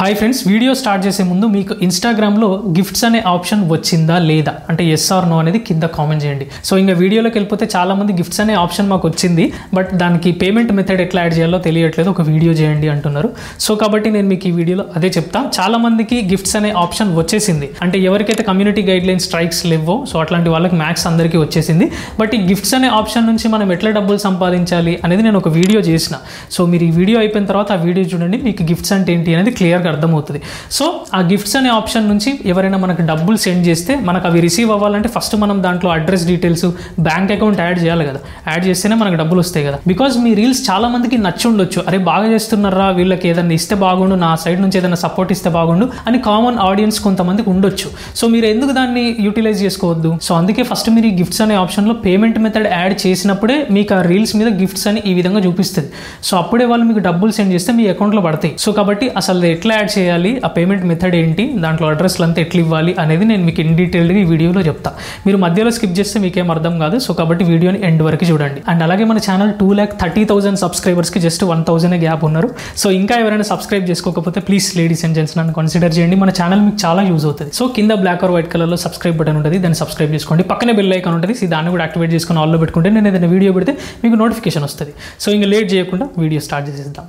hi friends video start చేసే ముందు మీకు ఇన్స్టాగ్రామ్లో గిఫ్ట్స్ అనే ఆప్షన్ వచ్చిందా లేదా అంటే ఎస్ ఆర్ నో అనేది కింద కామెంట్ చేయండి సో ఇంకా వీడియోలోకి వెళ్ళిపోతే చాలా మంది గిఫ్ట్స్ అనే ఆప్షన్ మాకు వచ్చింది బట్ దానికి పేమెంట్ మెథడ్ ఎట్లా యాడ్ చేయాలో తెలియట్లేదు ఒక వీడియో చేయండి అంటున్నారు సో కాబట్టి నేను మీకు ఈ వీడియోలో అదే చెప్తా చాలా మందికి గిఫ్ట్స్ అనే ఆప్షన్ వచ్చేసింది అంటే ఎవరికైతే కమ్యూనిటీ గైడ్ లైన్ స్ట్రైక్స్ లేవో సో అట్లాంటి వాళ్ళకి మ్యాక్స్ అందరికీ వచ్చేసింది బట్ ఈ గిఫ్ట్స్ అనే ఆప్షన్ నుంచి మనం ఎట్లా డబ్బులు సంపాదించాలి అనేది నేను ఒక వీడియో చేసిన సో మీరు ఈ వీడియో అయిపోయిన తర్వాత ఆ వీడియో చూడండి మీకు గిఫ్ట్స్ అంటే ఏంటి అనేది క్లియర్గా అర్థమవుతుంది సో ఆ గిఫ్ట్స్ అనే ఆప్షన్ నుంచి ఎవరైనా మనకు డబ్బులు సెండ్ చేస్తే మనకు అవి రిసీవ్ అవ్వాలంటే ఫస్ట్ మనం దాంట్లో address details bank account add చేయాలి కదా యాడ్ చేస్తేనే మనకు డబ్బులు వస్తాయి కదా బికాజ్ మీ రీల్స్ చాలా మందికి నచ్చి ఉండొచ్చు అరే బాగా చేస్తున్నారా వీళ్ళకి ఏదైనా ఇస్తే బాగుండు నా సైడ్ నుంచి ఏదైనా సపోర్ట్ ఇస్తే బాగుండు అని కామన్ ఆడియన్స్ కొంతమందికి ఉండొచ్చు సో మీరు ఎందుకు దాన్ని యూటిలైజ్ చేసుకోవద్దు సో అందుకే ఫస్ట్ మీరు ఈ గిఫ్ట్స్ అనే ఆప్షన్లో పేమెంట్ మెథడ్ యాడ్ చేసినప్పుడే మీకు ఆ రీల్స్ మీద గిఫ్ట్స్ అని ఈ విధంగా చూపిస్తుంది సో అప్పుడే వాళ్ళు మీకు డబ్బులు సెండ్ చేస్తే మీ అకౌంట్లో పడతాయి సో కాబట్టి అసలు ఎట్లా యాడ్ చేయాలి ఆ పేమెంట్ మెథడ్ ఏంటి దాంట్లో అడ్రస్లు అంతా ఎట్లా ఇవ్వాలి అనేది నేను మీకు ఇన్ డీటెయిల్గా ఈ వీడియోలో చెప్తా మీరు మధ్యలో స్కిప్ చేస్తే మీకేం అర్థం కాదు సో కాబట్టి వీడియోని ఎండ్ వరకు చూడండి అండ్ అలాగే మన channel two lakh thirty thousand సబ్స్క్రైబర్స్కి జస్ట్ వన్ థౌసండ్ గ్యాప్ ఉన్నారు సో ఇంకా ఎవరైనా సబ్స్క్రైబ్ చేసుకోకపోతే ప్లీజ్ లేడీస్ అండ్ జెంట్స్ నన్ను కన్సిడర్ చేయండి మన ఛానల్ మీకు చాలా యూజ్ అవుతుంది సో కింద బ్లాక్ ఆర్ వైట్ కలర్లో సబ్స్క్రైబ్ బటన్ ఉంటుంది దాన్ని సబ్స్క్రైబ్ చేసుకోండి పక్కనే బెల్ ఐకాన్ ఉంటుంది సో దాన్ని కూడా యాక్టివేట్ చేసుకుని ఆల్లో పెట్టుకుంటే నేను ఏదైనా వీడియో పెడితే మీకు నోటిఫికేషన్ వస్తుంది సో ఇంకా లేట్ చేయకుండా వీడియో స్టార్ట్ చేసేద్దాం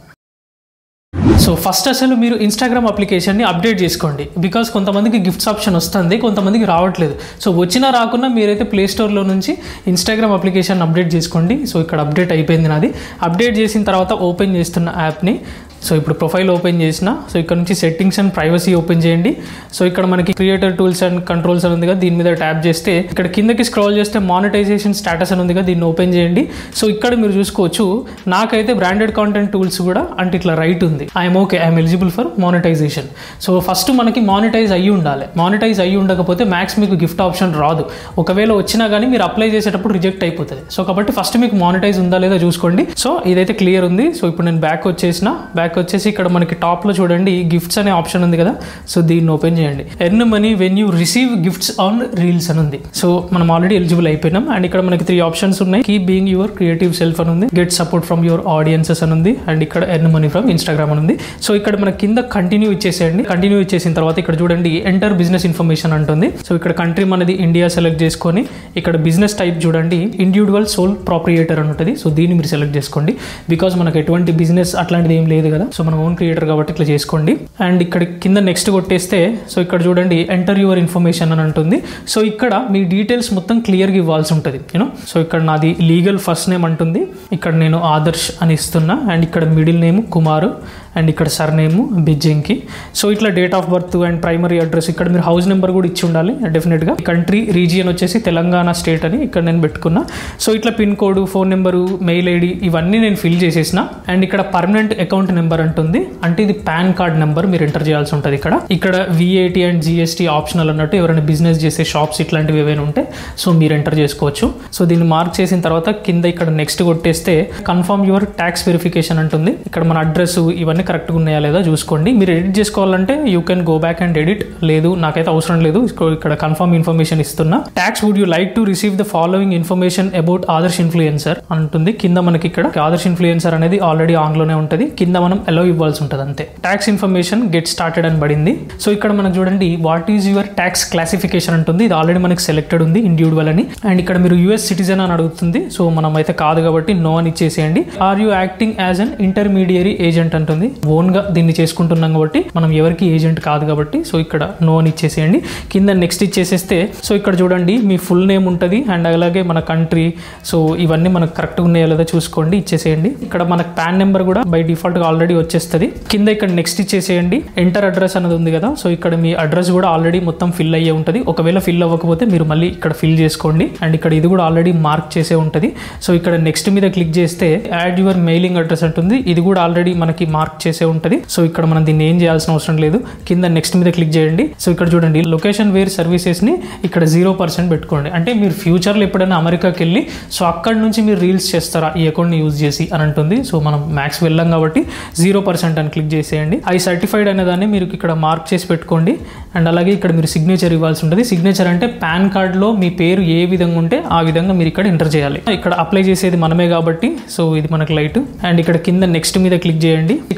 సో ఫస్ట్ అసలు మీరు ఇన్స్టాగ్రామ్ అప్లికేషన్ని అప్డేట్ చేసుకోండి బికాస్ కొంతమందికి గిఫ్ట్స్ ఆప్షన్ వస్తుంది కొంతమందికి రావట్లేదు సో వచ్చినా రాకున్నా మీరైతే ప్లే స్టోర్లో నుంచి ఇన్స్టాగ్రామ్ అప్లికేషన్ అప్డేట్ చేసుకోండి సో ఇక్కడ అప్డేట్ అయిపోయింది నాది అప్డేట్ చేసిన తర్వాత ఓపెన్ చేస్తున్న యాప్ని సో ఇప్పుడు ప్రొఫైల్ ఓపెన్ చేసిన సో ఇక్కడ నుంచి సెట్టింగ్స్ అండ్ ప్రైవసీ ఓపెన్ చేయండి సో ఇక్కడ మనకి క్రియేటర్ టూల్స్ అండ్ కంట్రోల్స్ అని ఉంది కదా దీని మీద ట్యాప్ చేస్తే ఇక్కడ కిందకి స్క్రోల్ చేస్తే మానిటైజేషన్ స్టేటస్ అని ఉంది కదా దీన్ని ఓపెన్ చేయండి సో ఇక్కడ మీరు చూసుకోవచ్చు నాకైతే బ్రాండెడ్ కాంటెంట్ టూల్స్ కూడా అంటే ఇట్లా రైట్ ఉంది I'm okay I'm eligible for monetisation so first మనకి మానిటైజ్ అయ్యి ఉండాలి మానిటైజ్ అయ్యి ఉండకపోతే మ్యాక్స్ మీకు గిఫ్ట్ ఆప్షన్ రాదు ఒకవేళ వచ్చినా కానీ మీరు అప్లై చేసేటప్పుడు రిజెక్ట్ అయిపోతుంది సో కాబట్టి ఫస్ట్ మీకు మానిటైజ్ ఉందా లేదా చూసుకోండి సో ఇదైతే క్లియర్ ఉంది సో ఇప్పుడు నేను బ్యాక్ వచ్చేసిన బ్యాక్ వచ్చేసి ఇక్కడ మనకి టాప్లో చూడండి గిఫ్ట్స్ అనే ఆప్షన్ ఉంది కదా సో దీన్ని ఓపెన్ చేయండి earn money when you receive gifts on reels అని ఉంది సో మనం ఆల్రెడీ ఎలిజిబుల్ అయిపోయినాం అండ్ ఇక్కడ మనకి త్రీ ఆప్షన్స్ ఉన్నాయి keep being your creative self అని ఉంది get support from your audiences అని ఉంది అండ్ ఇక్కడ ఎర్న్ మనీ ఫ్రమ్ ఇన్స్టాగ్రామ్ అని ఉంది సో ఇక్కడ మన కింద కంటిన్యూ ఇచ్చేసేయండి కంటిన్యూ ఇచ్చేసిన తర్వాత ఇక్కడ చూడండి ఎంటర్ బిజినెస్ ఇన్ఫర్మేషన్ అంటుంది సో ఇక్కడ కంట్రీ మనది ఇండియా సెలెక్ట్ చేసుకొని ఇక్కడ బిజినెస్ టైప్ చూడండి ఇండివిజువల్ సోల్ ప్రాపరియేటర్ అని ఉంటుంది సో దీన్ని మీరు సెలెక్ట్ చేసుకోండి బికాజ్ మనకు ఎటువంటి బిజినెస్ అట్లాంటిది ఏం లేదు కదా సో మనం ఓన్ క్రియేటర్ కాబట్టి ఇట్లా చేసుకోండి అండ్ ఇక్కడ కింద నెక్స్ట్ కొట్టేస్తే సో ఇక్కడ చూడండి ఎంటర్ యువర్ ఇన్ఫర్మేషన్ అని ఉంటుంది సో ఇక్కడ మీ డీటెయిల్స్ మొత్తం క్లియర్గా ఇవ్వాల్సి ఉంటుంది యూనో సో ఇక్కడ నాది లీగల్ ఫస్ట్ నేమ్ అంటుంది ఇక్కడ నేను ఆదర్శ్ అని ఇస్తున్నా అండ్ ఇక్కడ మిడిల్ నేమ్ కుమారు అండ్ ఇక్కడ సర్ నేమ్ బిజ్జింగ్కి సో ఇట్లా date of birth and primary address ఇక్కడ మీరు హౌస్ నెంబర్ కూడా ఇచ్చి ఉండాలి డెఫినెట్గా కంట్రీ రీజియన్ వచ్చేసి తెలంగాణ స్టేట్ అని ఇక్కడ నేను పెట్టుకున్నా సో ఇట్లా pin code phone number mail ID ఇవన్నీ నేను ఫిల్ చేసేసిన అండ్ ఇక్కడ పర్మనెంట్ అకౌంట్ నెంబర్ అంటుంది అంటే ఇది పాన్ కార్డ్ నెంబర్ మీరు ఎంటర్ చేయాల్సి ఉంటుంది ఇక్కడ ఇక్కడ విఏటి అండ్ జిఎస్టీ ఆప్షనల్ అన్నట్టు ఎవరైనా బిజినెస్ చేసే షాప్స్ ఇట్లాంటివి ఏవైనా ఉంటే సో మీరు ఎంటర్ చేసుకోవచ్చు సో దీన్ని మార్క్ చేసిన తర్వాత కింద ఇక్కడ నెక్స్ట్ కొట్టేస్తే కన్ఫర్మ్ యువర్ ట్యాక్స్ వెరిఫికేషన్ అంటుంది ఇక్కడ మన అడ్రస్ ఇవన్నీ కరెక్ట్గా ఉన్నాయా లేదా చూసుకోండి మీరు ఎడిట్ చేసుకోవాలంటే you can go back and edit లేదు నాకైతే అవసరం లేదు ఇక్కడ కన్ఫర్మ్ ఇన్ఫర్మేషన్ ఇస్తున్నా tax would you like to receive the following information about Adarsh influencer అంటుంది కింద మనకి ఇక్కడ ఆదర్శ్ ఇన్ఫ్లుయెన్సర్ అనేది ఆల్రెడీ ఆన్లోనే ఉంటుంది కింద మనం అలో ఇవ్వాల్సి ఉంటుంది అంతే ట్యాక్స్ ఇన్ఫర్మేషన్ గెట్ స్టార్టెడ్ అని పడింది సో ఇక్కడ మనకు చూడండి what is your tax classification ఉంటుంది ఇది ఆల్రెడీ మనకి సెలెక్టెడ్ ఉంది ఇండివిజువల్ అని అండ్ ఇక్కడ మీరు యూఎస్ సిటిజన్ అని అడుగుతుంది సో మనం అయితే కాదు కాబట్టి నో అని ఇచ్చేసేయండి are you acting as an intermediary agent అంటుంది ఓన్ గా దీన్ని చేసుకుంటున్నాం కాబట్టి మనం ఎవరికి ఏజెంట్ కాదు కాబట్టి సో ఇక్కడ నో అని ఇచ్చేసేయండి కింద నెక్స్ట్ ఇచ్చేసేస్తే సో ఇక్కడ చూడండి మీ ఫుల్ నేమ్ ఉంటుంది అండ్ అలాగే మన కంట్రీ సో ఇవన్నీ మనకు కరెక్ట్గా ఉన్నాయో లేదో చూసుకోండి ఇచ్చేసేయండి ఇక్కడ మనకు పాన్ నెంబర్ కూడా బై డిఫాల్ట్ గా ఆల్రెడీ వచ్చేస్తుంది కింద ఇక్కడ నెక్స్ట్ ఇచ్చేసేయండి ఎంటర్ అడ్రస్ అనేది ఉంది కదా సో ఇక్కడ మీ అడ్రస్ కూడా ఆల్రెడీ మొత్తం ఫిల్ అయ్యే ఉంటుంది ఒకవేళ ఫిల్ అవ్వకపోతే మీరు మళ్ళీ ఇక్కడ ఫిల్ చేసుకోండి అండ్ ఇక్కడ ఇది కూడా ఆల్రెడీ మార్క్ చేసే ఉంటుంది సో ఇక్కడ నెక్స్ట్ మీద క్లిక్ చేస్తే యాడ్ యువర్ మెయిలింగ్ అడ్రస్ అంటుంది ఇది కూడా ఆల్రెడీ మనకి మార్క్ చేసే ఉంటుంది సో ఇక్కడ మనం దీన్ని ఏం చేయాల్సిన అవసరం లేదు కింద నెక్స్ట్ మీద క్లిక్ చేయండి సో ఇక్కడ చూడండి లొకేషన్ వేర్ సర్వీసెస్ ని ఇక్కడ జీరో పర్సెంట్ పెట్టుకోండి అంటే మీరు ఫ్యూచర్లో ఎప్పుడైనా అమెరికాకి వెళ్ళి సో అక్కడ నుంచి మీరు రీల్స్ చేస్తారా ఈ అకౌంట్ని యూజ్ చేసి అని అంటుంది సో మనం మ్యాక్స్ వెళ్ళాం కాబట్టి జీరో పర్సెంట్ అని క్లిక్ చేసేయండి ఐ సర్టిఫైడ్ అనే దాన్ని మీరు ఇక్కడ మార్క్ చేసి పెట్టుకోండి అండ్ అలాగే ఇక్కడ మీరు సిగ్నేచర్ ఇవ్వాల్సి ఉంటుంది సిగ్నేచర్ అంటే పాన్ కార్డ్లో మీ పేరు ఏ విధంగా ఉంటే ఆ విధంగా మీరు ఇక్కడ ఎంటర్ చేయాలి ఇక్కడ అప్లై చేసేది మనమే కాబట్టి సో ఇది మనకు లైట్ అండ్ ఇక్కడ కింద నెక్స్ట్ మీద క్లిక్ చేయండి ఇక్కడ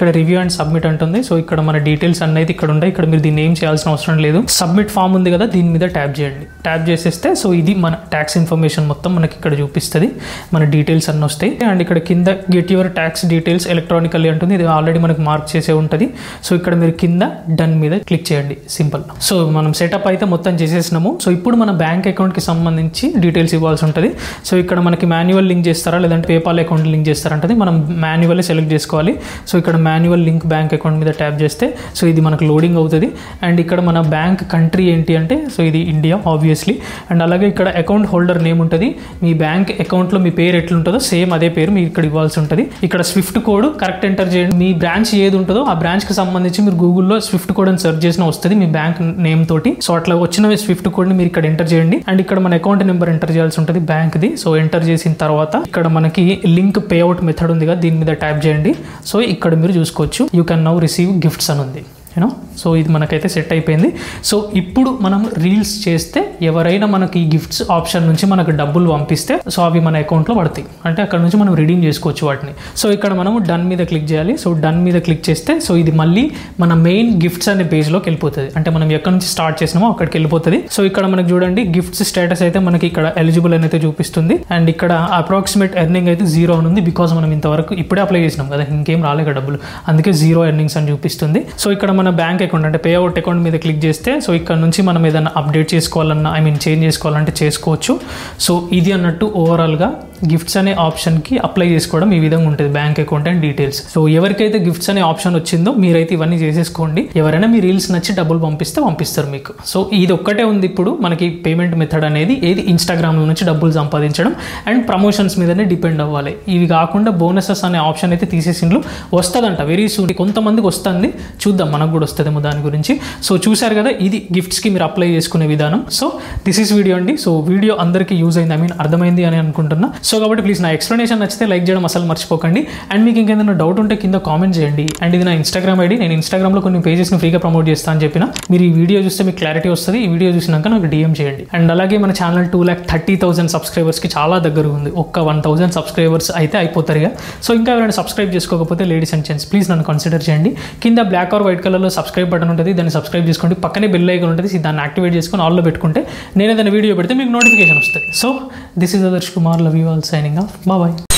ఇక్కడ రివ్యూ అండ్ సబ్మిట్ అంటుంది సో ఇక్కడ మన డీటెయిల్స్ అన్నైతే ఇక్కడ ఉంటాయి ఇక్కడ మీరు దీన్ని ఏం చేయాల్సిన అవసరం లేదు సబ్మిట్ ఫామ్ ఉంది కదా దీని మీద ట్యాప్ చేయండి ట్యాప్ చేసేస్తే సో ఇది మన ట్యాక్స్ ఇన్ఫర్మేషన్ మొత్తం మనకి ఇక్కడ చూపిస్తుంది మన డీటెయిల్స్ అన్నీ వస్తాయి అండ్ ఇక్కడ కింద get your tax details electronically ఉంటుంది ఇది ఆల్రెడీ మనకు మార్క్ చేసే ఉంటుంది సో ఇక్కడ మీరు కింద డన్ మీద క్లిక్ చేయండి సింపుల్ సో మనం సెటప్ అయితే మొత్తం చేసేసినాము సో ఇప్పుడు మన బ్యాంక్ అకౌంట్కి సంబంధించి డీటెయిల్స్ ఇవ్వాల్సి ఉంటుంది సో ఇక్కడ మనకి మాన్యువల్ లింక్ చేస్తారా లేదంటే పేపాల్ అకౌంట్ లింక్ చేస్తారంటే మనం మాన్యువల్ సెలెక్ట్ చేసుకోవాలి సో ఇక్కడ మాన్యువల్ లింక్ బ్యాంక్ అకౌంట్ మీద ట్యాప్ చేస్తే సో ఇది మనకు లోడింగ్ అవుతుంది అండ్ ఇక్కడ మన బ్యాంక్ కంట్రీ ఏంటి అంటే సో ఇది ఇండియా ఆబ్వియస్లీ అండ్ అలాగే ఇక్కడ అకౌంట్ హోల్డర్ నేమ్ ఉంటుంది మీ బ్యాంక్ అకౌంట్లో మీ పేరు ఎట్లుంటుందో సేమ్ అదే పేరు మీరు ఇక్కడ ఇవ్వాల్సి ఉంటుంది ఇక్కడ స్విఫ్ట్ కోడ్ కరెక్ట్ ఎంటర్ చేయండి మీ బ్రాంచ్ ఏది ఉంటుందో ఆ బ్రాంచ్కి సంబంధించి మీరు గూగుల్లో స్విఫ్ట్ కోడ్ అని సెర్చ్ చేసిన వస్తుంది మీ బ్యాంక్ నేమ్ తోటి సో అట్లా వచ్చిన స్విఫ్ట్ కోడ్ని మీరు ఇక్కడ ఎంటర్ చేయండి అండ్ ఇక్కడ మన అకౌంట్ నెంబర్ ఎంటర్ చేయాల్సి ఉంటుంది బ్యాంక్ది సో ఎంటర్ చేసిన తర్వాత ఇక్కడ మనకి లింక్ పేఅవుట్ మెథడ్ ఉంది కదా దీని మీద ట్యాప్ చేయండి సో ఇక్కడ మీరు చూసుకోవచ్చు you can now receive gifts అని ఉంది యూనో సో ఇది మనకైతే సెట్ అయిపోయింది సో ఇప్పుడు మనం రీల్స్ చేస్తే ఎవరైనా మనకి ఈ గిఫ్ట్స్ ఆప్షన్ నుంచి మనకు డబ్బులు పంపిస్తే సో అవి మన అకౌంట్లో పడతాయి అంటే అక్కడ నుంచి మనం రిడీమ్ చేసుకోవచ్చు వాటిని సో ఇక్కడ మనము డన్ మీద క్లిక్ చేయాలి సో డన్ మీద క్లిక్ చేస్తే సో ఇది మళ్ళీ మన మెయిన్ గిఫ్ట్స్ అనే పేజ్లోకి వెళ్ళిపోతుంది అంటే మనం ఎక్కడి నుంచి స్టార్ట్ చేసినామో అక్కడికి వెళ్ళిపోతుంది సో ఇక్కడ మనకి చూడండి గిఫ్ట్స్ స్టేటస్ అయితే మనకి ఇక్కడ ఎలిజిబుల్ అని అయితే చూపిస్తుంది అండ్ ఇక్కడ అప్రాక్సిమేట్ ఎర్నింగ్ అయితే జీరో అని ఉంది బికాస్ మనం ఇంతవరకు ఇప్పుడే అప్లై చేసినాం కదా ఇంకేం రాలేక డబ్బులు అందుకే జీరో ఎర్నింగ్స్ అని చూపిస్తుంది సో ఇక్కడ మన బ్యాంక్ అకౌంట్ అంటే పే అవుట్ అకౌంట్ మీద క్లిక్ చేస్తే సో ఇక్కడ నుంచి మనం ఏదైనా అప్డేట్ చేసుకోవాలన్నా ఐ మీన్ చేంజ్ చేసుకోవాలంటే చేసుకోవచ్చు సో ఇది అన్నట్టు ఓవరాల్గా గిఫ్ట్స్ అనే ఆప్షన్కి అప్లై చేసుకోవడం ఈ విధంగా ఉంటుంది bank account and details so ఎవరికైతే గిఫ్ట్స్ అనే ఆప్షన్ వచ్చిందో మీరైతే ఇవన్నీ చేసేసుకోండి ఎవరైనా మీ రీల్స్ నచ్చి డబ్బులు పంపిస్తే పంపిస్తారు మీకు సో ఇది ఒక్కటే ఉంది ఇప్పుడు మనకి పేమెంట్ మెథడ్ అనేది ఏది ఇన్స్టాగ్రామ్ నుంచి డబ్బులు సంపాదించడం అండ్ ప్రమోషన్స్ మీదనే డిపెండ్ అవ్వాలి ఇవి కాకుండా బోనసెస్ అనే ఆప్షన్ అయితే తీసేసిండ్లు వస్తుందంట వెరీ సూన్ కొంతమందికి వస్తుంది చూద్దాం మనకు కూడా వస్తుందేమో దాని గురించి సో చూశారు కదా ఇది గిఫ్ట్స్కి మీరు అప్లై చేసుకునే విధానం సో దిస్ ఈస్ వీడియో అండి సో వీడియో అందరికీ యూజ్ అయింది ఐ మీన్ అర్థమైంది అని అనుకుంటున్నా సో కాబట్టి ప్లీజ్ నా ఎక్స్ప్లెనేషన్ నచ్చితే లైక్ చేయడం అసలు మర్చిపోకండి అండ్ మీకు ఇంకేదైనా డౌట్ ఉంటే కింద కామెంట్ చేయండి అండ్ ఇది నా ఇన్స్టాగ్రామ్ ఐడి నేను ఇన్స్టాగ్రామ్లో కొన్ని పేజెస్ని ఫ్రీగా ప్రమోట్ చేస్తాను అని చెప్పిన మీరు ఈ వీడియో చూస్తే మీకు క్లారిటీ వస్తుంది ఈ వీడియో చూసినాక నాకు డిఎం చేయండి అండ్ అలాగే మన channel two lakh thirty thousand సబ్స్క్రైబర్స్కి చాలా దగ్గర ఉంది ఒక్క వన్ థౌసండ్ సబ్స్క్రైబర్స్ అయితే అయిపోతారు ఇక సో ఇంకా ఎవరైనా సబ్స్క్రైబ్ చేసుకోకపోతే లేడీస్ అండ్ జెంట్స్ ప్లీజ్ నన్ను కన్సిడర్ చేయండి కింద బ్లాక్ ఆర్ వైట్ కలర్లో సబ్స్క్రైబ్ బటన్ ఉంటుంది దాన్ని సబ్స్క్రైబ్ చేసుకోండి పక్కనే బెల్ ఐకన్ ఉంటుంది దాన్ని యాక్టివేట్ చేసుకొని ఆల్లో పెట్టుకుంటే నేను ఏదైనా వీడియో పెడితే మీకు నోటిఫికేషన్ వస్తుంది so this is Adarsh Kumar love you all signing off bye